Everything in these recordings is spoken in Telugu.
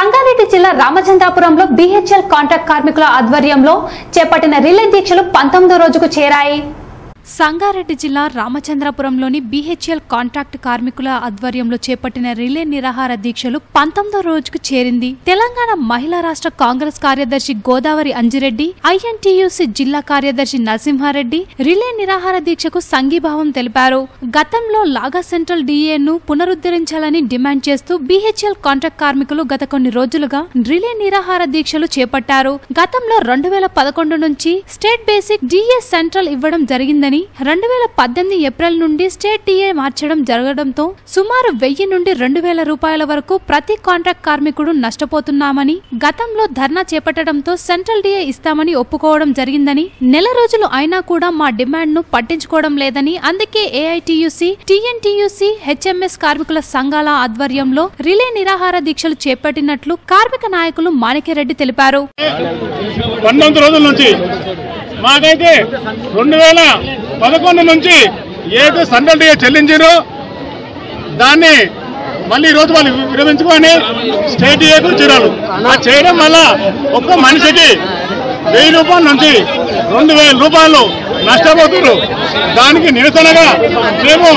సంగారెడ్డి జిల్లా రామచంద్రాపురంలో బీహెచ్ఎల్ కాంట్రాక్ట్ కార్మికుల ఆధ్వర్యంలో చేపట్టిన రిలే దీక్షలు పంతొమ్మిదో రోజుకు చేరాయి సంగారెడ్డి జిల్లా రామచంద్రపురంలోని బీహెచ్ఎల్ కాంట్రాక్ట్ కార్మికుల ఆధ్వర్యంలో చేపట్టిన రిలే నిరాహార దీక్షలు పంతొమ్మిదో రోజుకు చేరింది తెలంగాణ మహిళా రాష్ట్ర కాంగ్రెస్ కార్యదర్శి గోదావరి అంజిరెడ్డి ఐఎన్టీయూసీ జిల్లా కార్యదర్శి నరసింహారెడ్డి రిలే నిరాహార దీక్షకు సంఘీభావం తెలిపారు గతంలో లాగా సెంట్రల్ డిఏను పునరుద్ధరించాలని డిమాండ్ చేస్తూ బీహెచ్ఎల్ కాంట్రాక్ట్ కార్మికులు గత కొన్ని రోజులుగా రిలే నిరాహార దీక్షలు చేపట్టారు గతంలో రెండు వేల పదకొండు నుంచి స్టేట్ బేసిక్ డిఏ సెంట్రల్ ఇవ్వడం జరిగిందని రెండు వేల పద్దెనిమిది ఏప్రిల్ నుండి స్టేట్ డిఏ మార్చడం జరగడంతో సుమారు వెయ్యి నుండి రెండు వేల రూపాయల వరకు ప్రతి కాంట్రాక్ట్ కార్మికుడు నష్టపోతున్నామని గతంలో ధర్నా చేపట్టడంతో సెంట్రల్ డిఏ ఇస్తామని ఒప్పుకోవడం జరిగిందని నెల రోజులు అయినా కూడా మా డిమాండ్ ను పట్టించుకోవడం లేదని అందుకే ఏఐటియుసి టిఎన్టీయుసి హెచ్ఎంఎస్ కార్మికుల సంఘాల ఆధ్వర్యంలో రిలే నిరాహార దీక్షలు చేపట్టినట్లు కార్మిక నాయకులు మాణిక్యరెడ్డి తెలిపారు పంతొమ్మిది రోజుల నుంచి మాకైతే రెండు వేల పదకొండు నుంచి ఏదో సండల్ డిఏ చెల్లించారో దాన్ని మళ్ళీ ఈ రోజు వాళ్ళు విరమించుకొని స్టేట్ డిఏకు చేరారు ఆ చేయడం వల్ల ఒక్క మనిషికి వెయ్యి రూపాయల నుంచి రెండు వేల రూపాయలు నష్టపోతున్నారు దానికి నిరసనగా మేము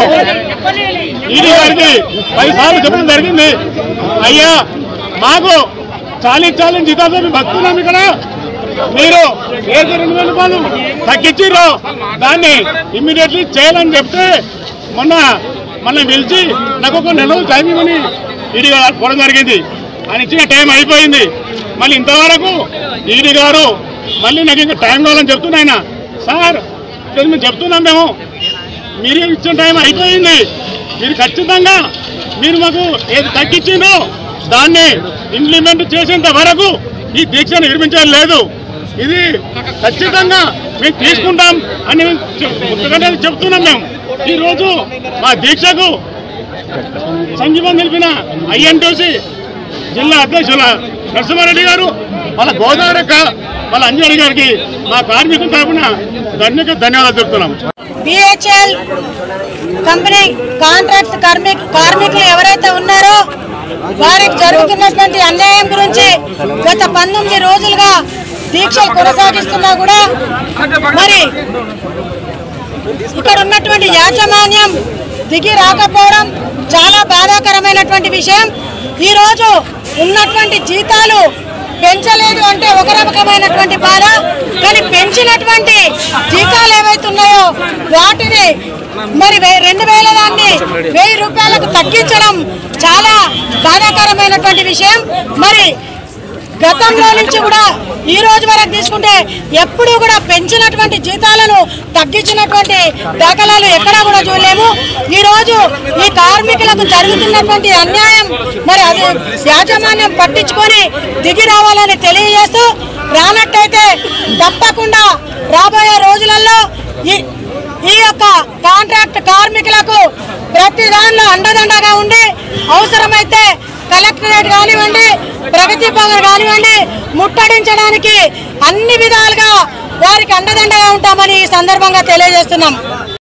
ఈడీ గారికి పది సార్లు చెప్పడం జరిగింది అయ్యా మాకు చాలీస్ చాలీస్ జీతాలతో మేము బతున్నాం ఇక్కడ మీరు ఏదైతే రెండు వేల రూపాయలు తగ్గించారో దాన్ని ఇమ్మీడియట్లీ చేయాలని చెప్తే మొన్న మళ్ళీ పిలిచి నాకు ఒక నెల రోజులు టైం ఇవ్వని ఈడీ గారు పోవడం జరిగింది ఆయన ఇచ్చిన టైం అయిపోయింది మళ్ళీ ఇంతవరకు ఈడీ గారు మళ్ళీ నాకు ఇంకా టైం కావాలని చెప్తున్నా ఆయన సార్ ఇక్కడ మేము చెప్తున్నాం మేము మీరు ఇచ్చిన టైం అయిపోయింది మీరు ఖచ్చితంగా మీరు మాకు ఏది తగ్గించిందో దాన్ని ఇంప్లిమెంట్ చేసేంత వరకు ఈ దీక్షను విరమించాలి లేదు ఇది ఖచ్చితంగా మేము తీసుకుంటాం అని మేము చెప్- ముఖ్యంగా చెప్తున్నాం మేము ఈ రోజు మా దీక్షకు సంజీవం తెలిపిన ఐఎన్టీసీ జిల్లా అధ్యక్షుల నరసింహారెడ్డి గారు వాళ్ళ గోదావరి వాళ్ళ అంజలి గారికి మా కార్మికుల తరఫున ధన్యక ధన్యవాదాలు చెప్తున్నాం బిహెచ్ఎల్ కంపెనీ కాంట్రాక్ట్ కార్మిక కార్మికులు ఎవరైతే ఉన్నారో వారికి జరుగుతున్నటువంటి అన్యాయం గురించి గత పంతొమ్మిది రోజులుగా దీక్షలు కొనసాగిస్తున్నా కూడా మరి ఇక్కడ ఉన్నటువంటి యాజమాన్యం దిగి రాకపోవడం చాలా బాధాకరమైనటువంటి విషయం ఈరోజు ఉన్నటువంటి జీతాలు పెంచలేదు అంటే ఒక రకమైనటువంటి బాధ కానీ పెంచినటువంటి జీతాలు ఏవైతే ఉన్నాయో వాటిని మరి వే- రెండు వేల దాన్ని వెయ్యి రూపాయలకు తగ్గించడం చాలా బాధాకరమైనటువంటి విషయం మరి గతంలో నుంచి కూడా ఈ రోజు వరకు తీసుకుంటే ఎప్పుడూ కూడా పెంచినటువంటి జీతాలను తగ్గించినటువంటి దాఖలాలు ఎక్కడా కూడా చూడలేము ఈ రోజు ఈ కార్మికులకు జరుగుతున్నటువంటి అన్యాయం మరి అది యాజమాన్యం పట్టించుకొని దిగి రావాలని తెలియజేస్తూ రానట్టయితే తప్పకుండా రాబోయే రోజులలో ఈ ఈ యొక్క కాంట్రాక్ట్ కార్మికులకు ప్రతి దానిలో అండదండగా ఉండి అవసరమైతే కలెక్టరేట్ కానివ్వండి ప్రగతి భవన్ కానివ్వండి ముట్టడించడానికి అన్ని విధాలుగా వారికి అండదండగా ఉంటామని ఈ సందర్భంగా తెలియజేస్తున్నాం